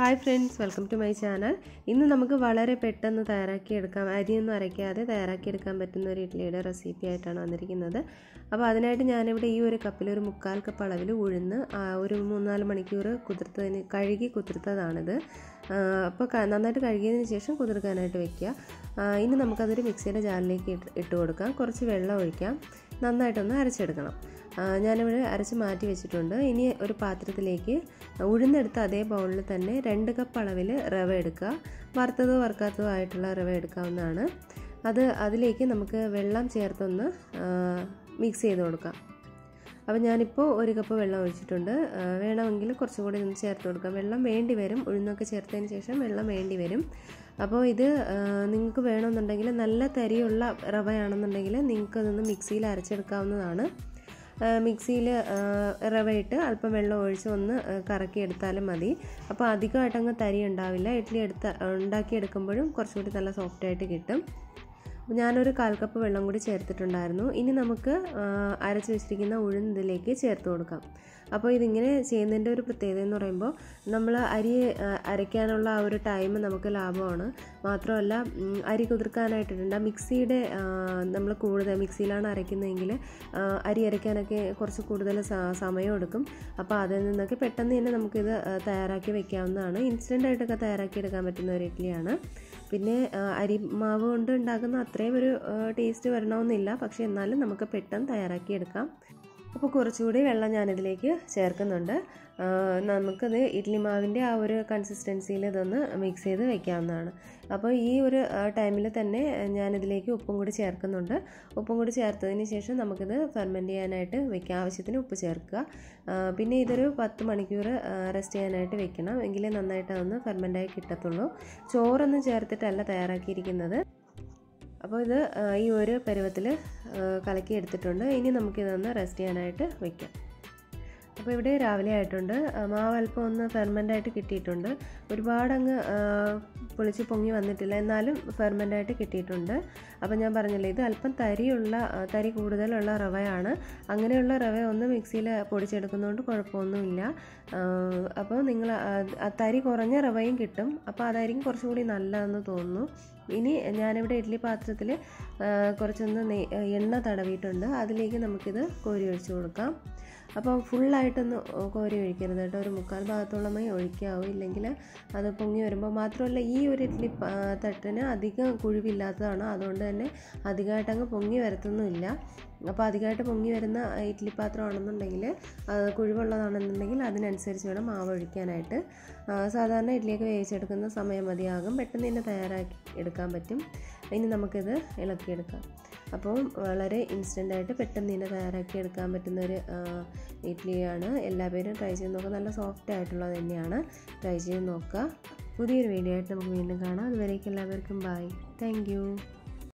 hi friends welcome to my channel ഇന്ന് നമുക്ക് വളരെ പെട്ടെന്ന് തയ്യാറാക്കിയെടുക്കാം അരിയൊന്നും അരയ്ക്കാതെ തയ്യാറാക്കിയെടുക്കാൻ പറ്റുന്ന ഒരു ഇഡ്ഡലിയുടെ റെസിപ്പി ആയിട്ടാണ് വന്നിരിക്കുന്നത് അപ്പോൾ അതിനായിട്ട് ഞാനിവിടെ ഈ ഒരു കപ്പിൽ ഒരു മുക്കാൽ കപ്പ് അളവിൽ ഉഴുന്ന് ആ, ഒരു മൂന്നാല് മണിക്കൂർ കുതിർത്തതിന് കഴുകി കുതിർത്തതാണിത് ആ, അപ്പോൾ ക- നന്നായിട്ട് കഴുകിയതിന് ശേഷം കുതിർക്കാനായിട്ട് വെക്കുക ആ, ഇനി നമുക്കതൊരു മിക്സിയുടെ ജാറിലേക്ക് ഇട്ട് ഇട്ട് കൊടുക്കാം കുറച്ച് വെള്ളം ഒഴിക്കാം നന്നായിട്ടൊന്ന് അരച്ചെടുക്കണം ആ, ഞാനിവിടെ അരച്ച് മാറ്റി വെച്ചിട്ടുണ്ട് ഇനി ഒരു പാത്രത്തിലേക്ക് ഉഴുന്നെടുത്ത അതേ ബൗളിൽ തന്നെ രണ്ട് കപ്പ് അളവിൽ റവ എടുക്കുക വറുത്തതോ വറുക്കാത്തതോ ആയിട്ടുള്ള റവ എടുക്കാവുന്നതാണ് അത് അതിലേക്ക് നമുക്ക് വെള്ളം ചേർത്തൊന്ന് മിക്സ് ചെയ്ത് കൊടുക്കാം അപ്പോൾ ഞാനിപ്പോൾ ഒരു കപ്പ് വെള്ളം ഒഴിച്ചിട്ടുണ്ട് ആ, വേണമെങ്കിൽ കുറച്ചും കൂടി ഒന്ന് ചേർത്ത് കൊടുക്കാം വെള്ളം വേണ്ടി വരും ഉഴുന്നൊക്കെ ചേർത്തതിന് ശേഷം വെള്ളം വേണ്ടി വരും അപ്പോൾ ഇത് നിങ്ങൾക്ക് വേണമെന്നുണ്ടെങ്കിൽ നല്ല തരിയുള്ള റവയാണെന്നുണ്ടെങ്കിൽ നിങ്ങൾക്ക് അതൊന്ന് മിക്സിയിൽ അരച്ചെടുക്കാവുന്നതാണ് മിക്സിയിൽ റവയിട്ട് അല്പം വെള്ളം ഒഴിച്ച് ഒന്ന് ആ, കറക്കിയെടുത്താലും മതി അപ്പോൾ അധികമായിട്ട് അങ്ങ് തരി ഉണ്ടാവില്ല ഇഡ്ഡലി എടുത്ത ഉണ്ടാക്കിയെടുക്കുമ്പോഴും കുറച്ചുകൂടി നല്ല സോഫ്റ്റായിട്ട് കിട്ടും ഞാനൊരു കാൽ കപ്പ് വെള്ളം കൂടി ചേർത്തിട്ടുണ്ടായിരുന്നു ഇനി നമുക്ക് ആ, അരച്ച് വെച്ചിരിക്കുന്ന ഉഴുന്ന് ഇതിലേക്ക് ചേർത്ത് കൊടുക്കാം അപ്പോൾ ഇതിങ്ങനെ ചെയ്യുന്നതിൻ്റെ ഒരു പ്രത്യേകത എന്ന് പറയുമ്പോൾ നമ്മൾ അരി ആ, അരയ്ക്കാനുള്ള ആ ഒരു ടൈം നമുക്ക് ലാഭമാണ് മാത്രമല്ല ഉം, അരി കുതിർക്കാനായിട്ടുണ്ട് മിക്സിയുടെ നമ്മൾ കൂടുതൽ മിക്സിയിലാണ് അരയ്ക്കുന്നതെങ്കിൽ ആ, അരി അരയ്ക്കാനൊക്കെ കുറച്ച് കൂടുതൽ സ- സമയം എടുക്കും അപ്പോൾ അതിൽ നിന്നൊക്കെ പെട്ടെന്ന് തന്നെ നമുക്കിത് ആ, തയ്യാറാക്കി വെക്കാവുന്നതാണ് ഇൻസ്റ്റൻ്റ് ആയിട്ടൊക്കെ തയ്യാറാക്കി എടുക്കാൻ പറ്റുന്ന ഒരു ഇഡ്ഡലിയാണ് പിന്നെ ആ, അരിമാവ് കൊണ്ട് ഉണ്ടാക്കുന്ന അത്രയും ഒരു ടേസ്റ്റ് വരണമെന്നില്ല പക്ഷേ എന്നാലും നമുക്ക് പെട്ടെന്ന് തയ്യാറാക്കി എടുക്കാം അപ്പോൾ കുറച്ചുകൂടി വെള്ളം ഞാനിതിലേക്ക് ചേർക്കുന്നുണ്ട് ആ, നമുക്കത് ഇഡ്ലി മാവിൻ്റെ ആ ഒരു കൺസിസ്റ്റൻസിയിൽ ഇതൊന്ന് മിക്സ് ചെയ്ത് വെക്കാവുന്നതാണ് അപ്പോൾ ഈ ഒരു ടൈമിൽ തന്നെ ഞാനിതിലേക്ക് ഉപ്പും കൂടി ചേർക്കുന്നുണ്ട് ഉപ്പും കൂടി ചേർത്തതിന് ശേഷം നമുക്കിത് ഫെർമെൻറ്റ് ചെയ്യാനായിട്ട് വെക്കാം ആവശ്യത്തിന് ഉപ്പ് ചേർക്കുക ആ, പിന്നെ ഇതൊരു പത്ത് മണിക്കൂർ റെസ്റ്റ് ചെയ്യാനായിട്ട് വെക്കണം എങ്കിലേ നന്നായിട്ട് അതൊന്ന് ഫെർമെൻ്റായി കിട്ടത്തുള്ളൂ ചോറൊന്നും ചേർത്തിട്ടല്ല തയ്യാറാക്കിയിരിക്കുന്നത് അപ്പോൾ ഇത് ആ, ഈ ഒരു പരുവത്തിൽ കലക്കി എടുത്തിട്ടുണ്ട് ഇനി നമുക്കിതൊന്ന് റെസ്റ്റ് ചെയ്യാനായിട്ട് വെക്കാം അപ്പോൾ ഇവിടെ രാവിലെ ആയിട്ടുണ്ട് ആ, മാവ് അല്പം ഒന്ന് ഫെർമെൻ്റ് ആയിട്ട് കിട്ടിയിട്ടുണ്ട് ഒരുപാട് അങ്ങ് ആ, പൊളിച്ച് പൊങ്ങി വന്നിട്ടില്ല എന്നാലും ഫെർമെൻ്റ് ആയിട്ട് കിട്ടിയിട്ടുണ്ട് അപ്പോൾ ഞാൻ പറഞ്ഞില്ലേ ഇത് അല്പം തരിയുള്ള ആ, തരി കൂടുതലുള്ള റവയാണ് അങ്ങനെയുള്ള റവ ഒന്ന് മിക്സിയിൽ പൊടിച്ചെടുക്കുന്നതുകൊണ്ട് കുഴപ്പമൊന്നുമില്ല ആ, അപ്പോൾ നിങ്ങൾ ആ- ആ തരി കുറഞ്ഞ റവയും കിട്ടും അപ്പോൾ അതായിരിക്കും കുറച്ചും കൂടി നല്ലതെന്ന് തോന്നുന്നു ഇനി ഞാനിവിടെ ഇഡ്ഡലി പാത്രത്തിൽ കുറച്ചൊന്ന് നെയ് എണ്ണ തടവിയിട്ടുണ്ട് അതിലേക്ക് നമുക്കിത് കോരി ഒഴിച്ചു കൊടുക്കാം അപ്പം ഫുള്ളായിട്ടൊന്ന് കോരി ഒഴിക്കരുത് കേട്ടോ ഒരു മുക്കാൽ ഭാഗത്തോളമേ ഒഴിക്കാവൂ ഇല്ലെങ്കിൽ അത് പൊങ്ങി വരുമ്പോൾ മാത്രമല്ല ഈ ഒരു ഇഡ്ഡലി പ- തട്ടിന് അധികം കുഴിവില്ലാത്തതാണ് അതുകൊണ്ട് തന്നെ അധികമായിട്ട് അങ്ങ് പൊങ്ങി വരത്തൊന്നുമില്ല അപ്പോൾ അധികമായിട്ട് പൊങ്ങി വരുന്ന ഇഡ്ഡലി പാത്രമാണെന്നുണ്ടെങ്കിൽ അത് കുഴിവുള്ളതാണെന്നുണ്ടെങ്കിൽ അതിനനുസരിച്ച് വേണം മാവ് ഒഴിക്കാനായിട്ട് ആ, സാധാരണ ഇഡ്ഡലിയൊക്കെ വേവിച്ചെടുക്കുന്ന സമയം മതിയാകും പെട്ടെന്ന് തന്നെ തയ്യാറാക്കി എടുക്കാൻ പറ്റും ഇനി നമുക്കിത് ഇളക്കിയെടുക്കാം അപ്പോൾ വളരെ ഇൻസ്റ്റൻ്റ് ആയിട്ട് പെട്ടെന്ന് തന്നെ തയ്യാറാക്കി എടുക്കാൻ പറ്റുന്ന ഒരു ആ, ഇഡ്ഡലിയാണ് എല്ലാ പേരും ട്രൈ ചെയ്ത് നോക്കുക നല്ല സോഫ്റ്റ് ആയിട്ടുള്ളത് തന്നെയാണ് ട്രൈ ചെയ്ത് നോക്കുക പുതിയൊരു വീഡിയോ ആയിട്ട് നമുക്ക് വീണ്ടും കാണാം അതുവരേക്കും എല്ലാവർക്കും ബൈ താങ്ക്